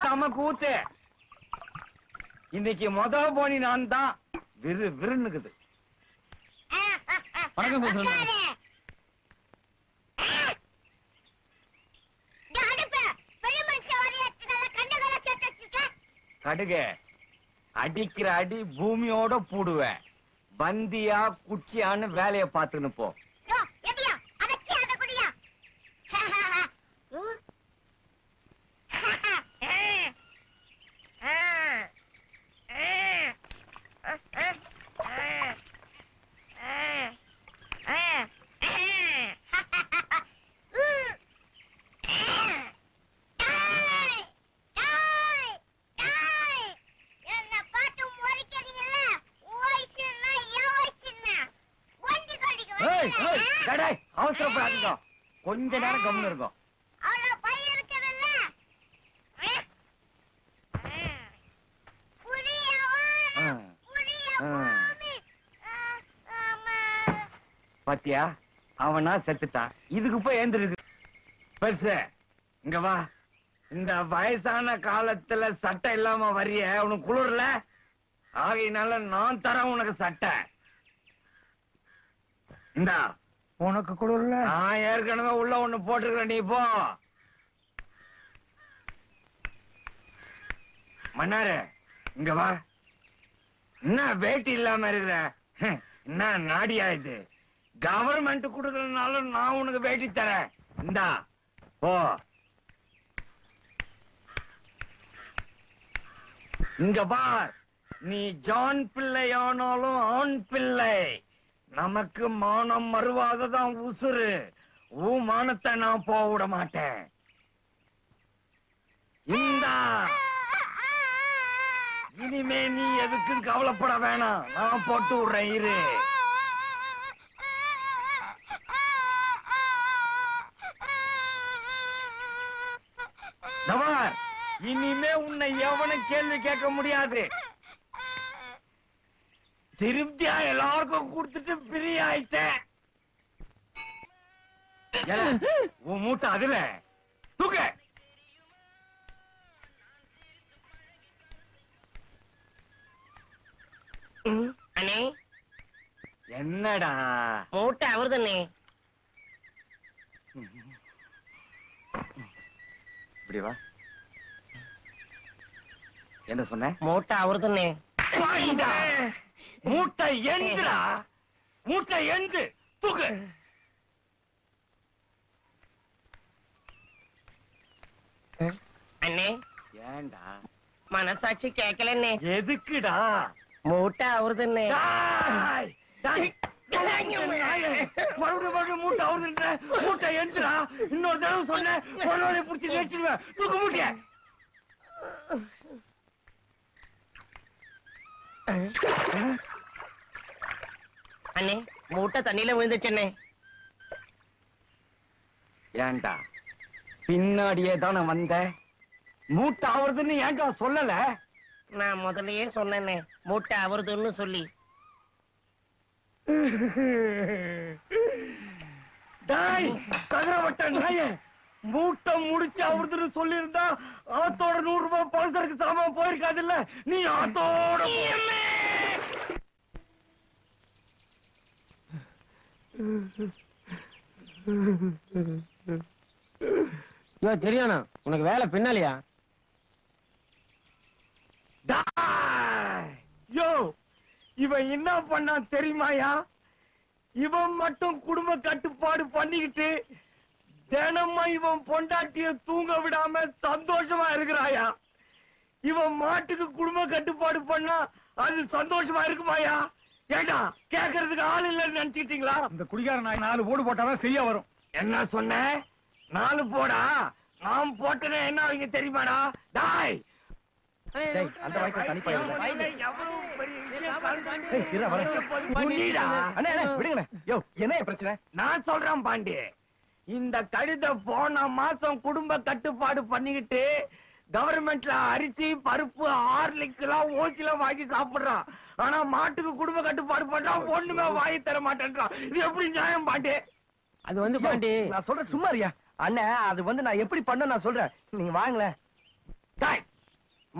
செம கூத்து இன்னைக்கு முத போனி நான் தான் விரு விருன்னுக்குது வணக்கம் பேசுறேன். கடுகு அடிக்கிற அடி பூமியோட பூடுவேன் பந்தியா குச்சியான்னு வேலைய பாத்துன்னு போ ஏய், ஏய், டேய், டேய், அவசரப்படாதீங்க கொஞ்ச நேரம் கம்னு இருக்கும் ஆ, ஆ. பாத்தியா அவனா செத்துட்டான் இதுக்கு போய் ஏந்திருக்கு பெருசு இங்க வா இந்த வயசான காலத்துல சட்டை இல்லாம வரிய உனக்கு குளிர்ல ஆகையினால நான் தரேன் உனக்கு சட்டை இந்தா உனக்கு குளிர்ல நான் ஏற்கனவே உள்ள ஒண்ணு போட்டிருக்கிறேன் நீ போ மன்னாரு இங்க வா என்ன வேட்டி இல்லாம இருக்கிற ஹம், என்ன நாடியா இது கவர்மெண்ட் கொடுக்கறதுனால நான் உனக்கு வேட்டி தரேன் இந்தா போ இங்க பார் நீ ஜான் பிள்ளையானாலும் ஆண் பிள்ளை நமக்கு மானம் மறுவாததான் உசுரு ஊ மானத்தை நான் போக விட மாட்டேன் இந்தா இனிமே நீ எதுக்கும் கவலைப்பட வேணாம் நான் போட்டு விடுறேன் இரு தவார் இனிமே உன்னை எவனும் கேள்வி கேட்க முடியாது திருப்தியா எல்லாருக்கும் கொடுத்துட்டு ஃப்ரீ ஆயிட்டேன் ஏல, உன் மூட்டை அதுல தூக்க அண்ணே என்னடா மூட்டை அவர்தானே இப்படி வா என்ன சொன்ன மூட்டை அவர்தானே வாங்கிடா. மூட்டை எங்குடா மூட்டை எங்கு தூக்கு அண்ணே ஏண்டா மனசாட்சி கேட்கலண்ணே எதுக்குடா மூட்டை அவர்தானே டேய், டேய், நாயே, மறுபடியும் மறுபடியும் மூட்டை அவுந்துட்ட, மூட்டை எந்துடா. இன்னொரு தடவை சொன்னேன், உன்னோட புடிச்சு நெரிச்சிடுவேன். தூக்கு மூட்டைய. அண்ணே மூட்டை தண்ணியில விழுந்துச்சுண்ணே ஏன்டா பின்னாடியே தானே வந்த மூட்டை ஆவறதுன்னு ஏன்டா சொல்லல நான் முதல்லயே சொன்னேனே மூட்டை அவர்துன்னு சொல்லி டாய் தகரவட்ட நாயே மூட்டை முடிச்சு அவருதுன்னு சொல்லியிருந்தா ஆத்தோட நூறு ரூபாய் பழசருக்கு சாமான் போயிருக்காது இல்ல நீ ஆத்தோட போ. யோ தெரியானா உனக்கு வேலை பின்னாலியா டாய்! யோ இவன் என்ன பண்ணான் தெரியுமாயா இவன் மட்டும் குடும்ப கட்டுப்பாடு பண்ணிக்கிட்டு தினமா இவன் பொண்டாட்டிய தூங்க விடாம சந்தோஷமா இருக்கிறாயா இவன் மாட்டுக்கு குடும்ப கட்டுப்பாடு பண்ணா அது சந்தோஷமா இருக்குமாயா ஏண்டா கேக்குறதுக்கு ஆள் இல்லைன்னு நினைச்சிட்டீங்களா இந்த குடிகார நாய் நாலு போடு போட்டாதான் சரியா வரும் என்ன சொன்ன நாலு போடா நான் போட்டதே என்ன அவங்க தெரியுமாடா டாய் டேய், அந்த வாய்க்கால் தனி பையன் இல்ல. இதுல எவ்வளவு பெரிய விஷயம் கலந்து ஏய், இருடா, வரேன். புரியுதா? அண்ணே அண்ணே விடுங்கண்ணே யோ என்ன பிரச்சனை நான் சொல்றேன் பாண்டி இந்த கழுத போன மாசம் குடும்ப கட்டுப்பாடு பண்ணிக்கிட்டு கவர்மெண்ட்ல அரிசி பருப்பு ஹார்லிக்ஸ் எல்லாம் ஓசில வாங்கி சாப்பிடுறான் ஆனா மாட்டுக்கு குடும்ப கட்டுப்பாடு பண்றான் ஒண்ணுமே வாங்கி தர மாட்டேன்றான் இது எப்படி நியாயம் பாண்டி அது வந்து பாண்டி நான் சொல்றேன் சும்மா இருயா அண்ணே அது வந்து நான் எப்படி பண்ண நான் சொல்றேன் நீங்க வாங்களேன் டேய்,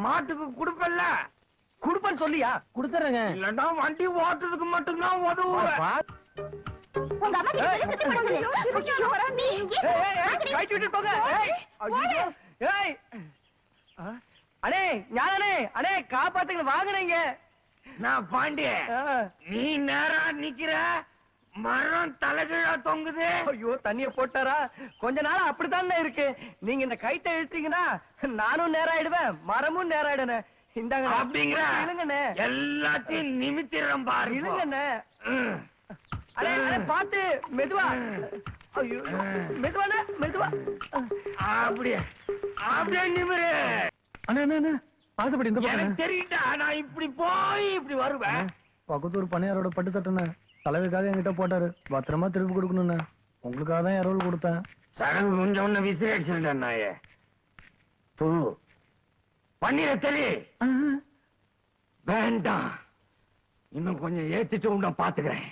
மாட்டுக்கு கொடுப்பல்ல குடுப்பன்னு சொல்லியா கொடுத்துறேங்க இல்லன்னா வண்டி ஓட்டுறதுக்கு மட்டும்தான் உதவுவேன் உங்க அம்மா கிட்ட சொல்லி சத்தம் போடாதீங்க. ஐயோ, நீ இங்கே ஏய், ஏய், ஏய், வாங்கடி. கழட்டி விட்டுட்டு போங்க. ஏய், ஐயோ, ஏய். ஆ, அண்ணே ஞானே அண்ணே காப்பாத்துங்க வாங்குனீங்க நான் பாண்டிய நீ நேரா நிக்கிற மரம் தலைகீழா தொங்குது ஐயோ தண்ணிய போட்டாரா கொஞ்ச நாள் அப்படித்தானே இருக்கு நீங்க இந்த கைத்தை இழுத்தீங்கன்னா நானும் நேரம் ஆயிடுவேன் மரமும் நேரம் ஆயிடுனே இந்தாங்க அப்படிங்கிற இழுங்கண்ணே எல்லாத்தையும் நிமித்திரம் பாரு இப்போ. இழுங்கண்ணே ம். அடே அடே பாத்து மெதுவா ஐயோ மெதுவாண்ணே மெதுவா அப்படியே அப்படியே நிமிரு அண்ணே அண்ணே பாசப்படி இந்த எனக்கு தெரியுதா நான் இப்படி போய் இப்படி வருவேன் பக்கத்து ஒரு பணியாரோட பட்டு தட்டுனே தலைவருக்காக என்கிட்ட போட்டாரு பத்திரமா திருப்பி கொடுக்கணுண்ணே உங்களுக்காக தான் இரவல் கொடுத்தேன் சடங்கு முடிஞ்ச உடனே விசில் நாயே தூ பன்னீர தெளி வேண்டாம் இன்னும் கொஞ்சம் ஏத்திட்டு உன்னை பாத்துக்கிறேன்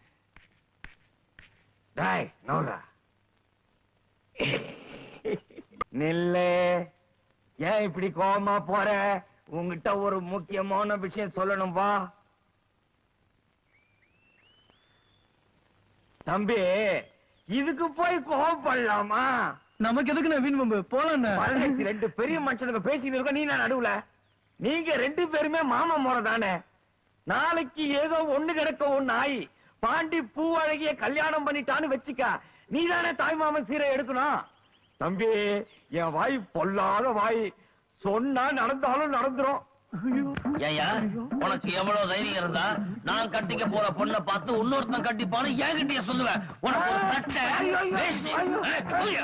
டாய் நோரா நில்லு ஏன் இப்படி கோவமா போற உன்கிட்ட ஒரு முக்கியமான விஷயம் சொல்லணும் வா தம்பி இதுக்கு போய் கோவப்படலாமா நமக்கு எதுக்கு நவீன் பம்பு போலாம் பதினஞ்சு ரெண்டு பெரிய மனுஷனுங்க பேசிட்டு இருக்க நீ நான் நடுவுல நீங்க ரெண்டு பேருமே மாமா முறை தானே நாளைக்கு ஏதோ ஒண்ணு கிடக்க ஒண்ணு ஆயி பாண்டி பூவழகிய கல்யாணம் பண்ணிட்டான்னு வச்சுக்க நீ தானே தாய் மாமன் சீரை எடுக்கணும் தம்பி என் வாய் பொல்லாத வாய் சொன்னா நடந்தாலும் நடந்துரும் ஏயா உனக்கு எவ்வளவு தைரியம் இருந்தா நான் கட்டிக்க போற பொண்ணை பார்த்து இன்னொருத்தன் கட்டிப்பான்னு என்கிட்டயே சொல்லுவேன் உனக்கு ஒரு சட்டை வேஷ்டி, ஐயோ.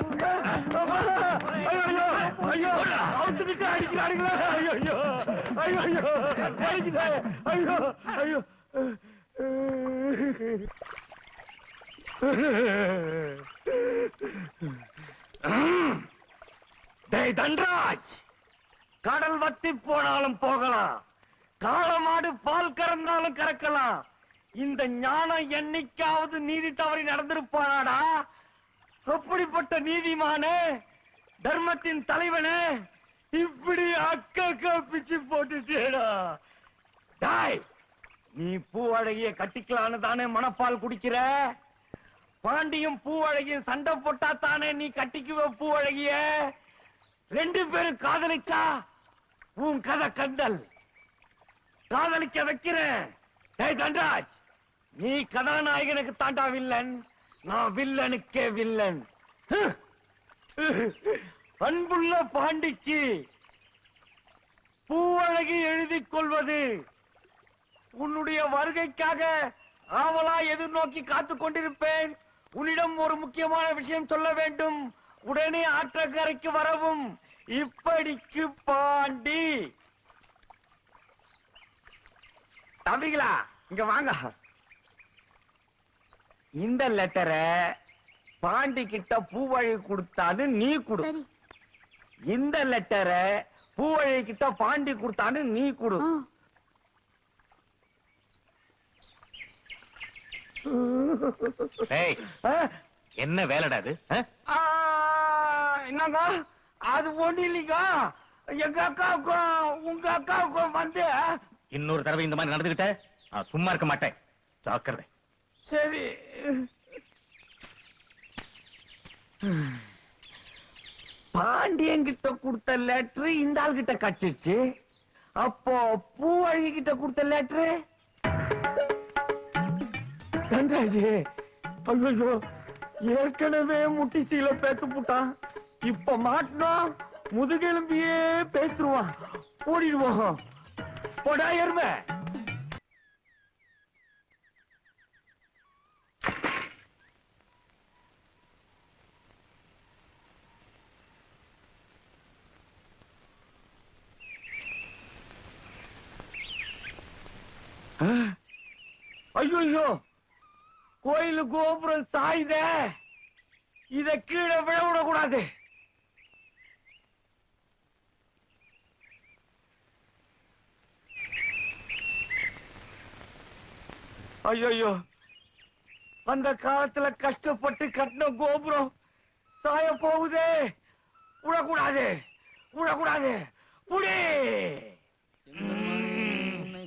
டேய் தன்ராஜ் கடல் வத்தி போனாலும் போகலாம் காளமாடு பால் கறந்தாலும் கறக்கலாம் இந்த ஞானம் என்னைக்காவது நீதி தவறி நடந்திருப்பானாடா அப்படிப்பட்ட நீதிமானே தர்மத்தின் தலைவனே இப்படி அக்கா பிச்சு போட்டுட்டேடா டாய் நீ பூவழகிய கட்டிக்கலான்னு தானே மணப்பால் குடிக்கிற பாண்டியும் பூவழகியும் சண்டை போட்டா தானே நீ கட்டிக்குவ பூவழகிய ரெண்டு பேரும் காதலிச்சா உன் கதை கண்டல் காதலிக்க வைக்கிறேன் டேய் தண்டராஜ் நீ கதாநாயகனுக்கு தாண்டா வில்லன் நான் வில்லனுக்கே வில்லன் ஹ். அன்புள்ள பாண்டிக்கு பூவழகி எழுதிக் கொள்வது உன்னுடைய வருகைக்காக ஆவலா எதிர்நோக்கி காத்துக் கொண்டிருப்பேன் உன்னிடம் ஒரு முக்கியமான விஷயம் சொல்ல வேண்டும் உடனே ஆற்றக்கரைக்கு வரவும் இப்படிக்கு பாண்டி தம்பிகளா இங்க வாங்க இந்த லெட்டரை பாண்டி கிட்ட பூவழி கொடுத்தான்னு நீ கொடு சரி இந்த லெட்டரை பூவழி கிட்ட பாண்டி கொடுத்தான்னு நீ கொடு ஆ. ஆ? என்ன வேலைடா அது ஆ, என்னங்க அது ஒண்ணு இல்லைங்க எங்க அக்காவுக்கும் உங்க அக்காவுக்கும் வந்து இன்னொரு தடவை இந்த மாதிரி நடந்துகிட்ட நான் சும்மா இருக்க மாட்டேன் ஜாக்கிரதை சரி பாண்டியன் கிட்ட கொடுத்த லெட்டர் இந்த ஆள் கிட்ட கச்சிருச்சு அப்போ பூவழி கிட்ட கொடுத்த லெட்டர் கண்டாஜி ஐயோ ஏற்கனவே முட்டி சீல பேத்து புட்டான் இப்ப மாட்டினோம் முதுகெலும்பியே பேத்துருவான் ஓடிடுவோம் போடா எருமை ஐயோ கோயில் கோபுரம் சாயுத இத கீழே விழ விடக்கூடாது ஐயோ அந்த காலத்துல கஷ்டப்பட்டு கட்டின கோபுரம் சாய போகுதே விடக்கூடாது விடக்கூடாது புடி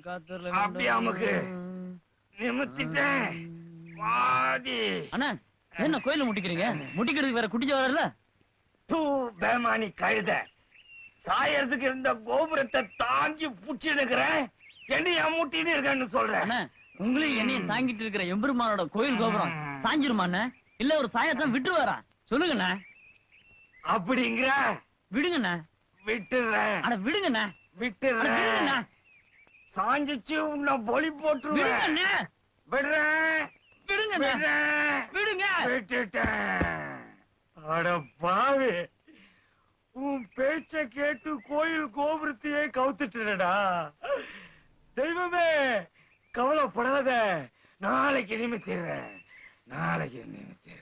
காத்தூர்ல அப்படியே அமுக்கு. நிமித்திட்டேன் பாதி அண்ணா என்ன கோயில முட்டிக்கிறீங்க முட்டிக்கிறதுக்கு வேற குட்டிச்சு வரல தூ பேமானி கழுத சாயறதுக்கு இருந்த கோபுரத்தை தாங்கி புடிச்சிடுக்கிறேன் என்னைய மூட்டின்னு இருக்கேன்னு சொல்றேன் அண்ணா உங்களையும் என்னையும் தாங்கிட்டு இருக்கிற எம்பெருமானோட கோயில் கோபுரம் சாஞ்சிருமா அண்ணா இல்ல ஒரு சாயத்தான் விட்டு வரா சொல்லுங்கண்ணா அப்படிங்கிற விடுங்கண்ணா விட்டுறேன் அட விடுங்கண்ணா அட விட்டுறேன் விடுங்கண்ணா சாஞ்சிச்சு உன்னை பொலி போட்டுருவேன் விடுங்கண்ணா விடுறேன் விடுங்கண்ணா விடுறேன் விடுங்க விட்டுட்டேன் அட பாவி உன் பேச்ச கேட்டு கோயில் கோபுரத்தையே கவுத்துட்டடா தெய்வமே கவலைப்படாத நாளைக்கு நிமித்திடுறேன் நாளைக்கு நிமித்திடுறேன்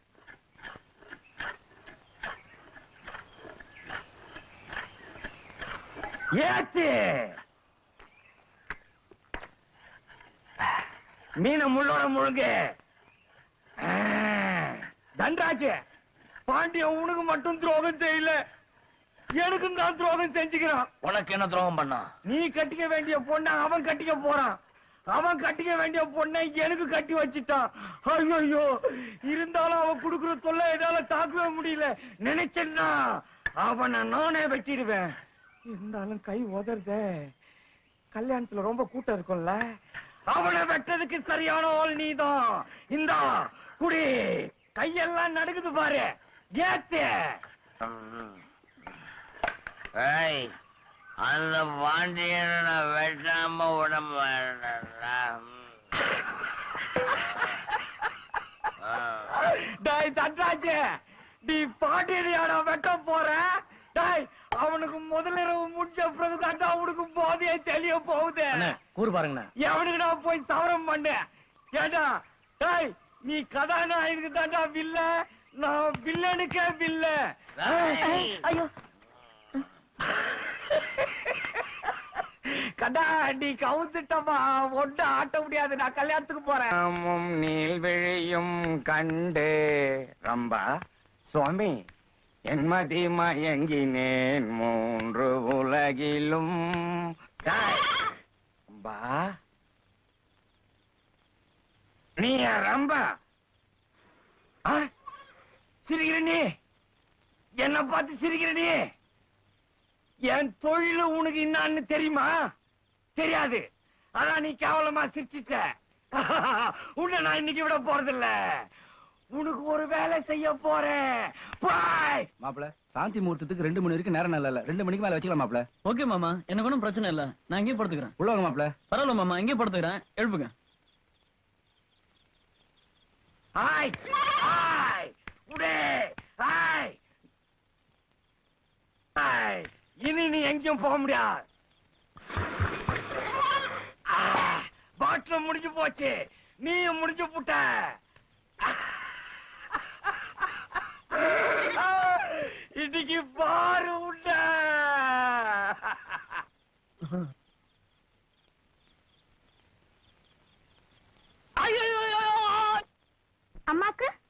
ஏத்து மீனை முள்ளோட முழுங்க தண்டாச்சு பாண்டியன் உனக்கு மட்டும் துரோகம் செய்யல எனக்கும் தான் துரோகம் செஞ்சுக்கிறான் உனக்கு என்ன துரோகம் பண்ணா நீ கட்டிக்க வேண்டிய பொண்ணை அவன் கட்டிக்க போறான் அவன் கட்டிக்க வேண்டிய பொண்ணை எனக்கு கட்டி வச்சுட்டான் ஐயோ இருந்தாலும் அவன் குடுக்குற தொல்லை என்னால தாக்கவே முடியல நினைச்சேன்னா அவனை நானே வெட்டிடுவேன் இருந்தாலும் கை உதறதே கல்யாணத்துல ரொம்ப கூட்டம் இருக்கும்ல அவனை வெட்டதுக்கு சரியான ஆள் நீதான் இந்தா குடி கையெல்லாம் நடுக்குது பாரு ஏத்து ஏய் அந்த பாண்டியனை வெட்டாம விட மாட்டேன்டா. ஆ. டேய் தட்டாச்சு நீ பாட்டியாடா வெட்ட போற டேய் அவனுக்கு முதலிரவு முடிஞ்ச பிறகு தாண்டா அவனுக்கு போதையே தெளிய போகுது கூறு பாருங்கண்ணா எவனுக்கு நான் போய் சவரம் பண்ண ஏடா டேய் நீ கதாநாயகனுக்கு தாண்டா வில்ல நான் வில்லனுக்கே வில்ல டேய். ஐயோ கடா நீ கவுத்துட்டமா ஒண்ணு ஆட்ட முடியாது நான் கல்யாணத்துக்கு போறேன் நீள்விழியும் கண்டு ரம்பா சுவாமி என் மதி மயங்கினேன் மூன்று உலகிலும் டேய், ரம்பா நீ ரம்பா ஆ? சிரிக்கிற நீ என்ன பார்த்து சிரிக்கிற நீ என் தொழில் உனக்கு என்னான்னு தெரியுமா தெரியாது அதான் நீ கேவலமா சிரிச்சிட்ட உன்னை நான் இன்னைக்கு விட போறதில்ல உனக்கு ஒரு வேலை செய்ய போறேன் பாய் மாப்பிள சாந்தி முகூர்த்தத்துக்கு ரெண்டு மணி வரைக்கும் நேரம் நல்ல இல்ல ரெண்டு மணிக்கு மேல வச்சுக்கலாம் மாப்பிள ஓகே மாமா எனக்கு ஒன்றும் பிரச்சனை இல்ல நான் இங்கே படுத்துக்கிறேன் உள்ள வாங்க மாப்பிள பரவாயில்ல மாமா இங்கே படுத்துக்கிறேன் எழுப்புங்க ஹாய் ஹாய் உடே ஹாய் ஹாய் இனி நீ எங்கேயும் போக முடியாது பாட்டில் முடிஞ்சு போச்சு நீயும் முடிஞ்சு புட்ட இன்னைக்கு பாரு உண்ட அம்மாக்கு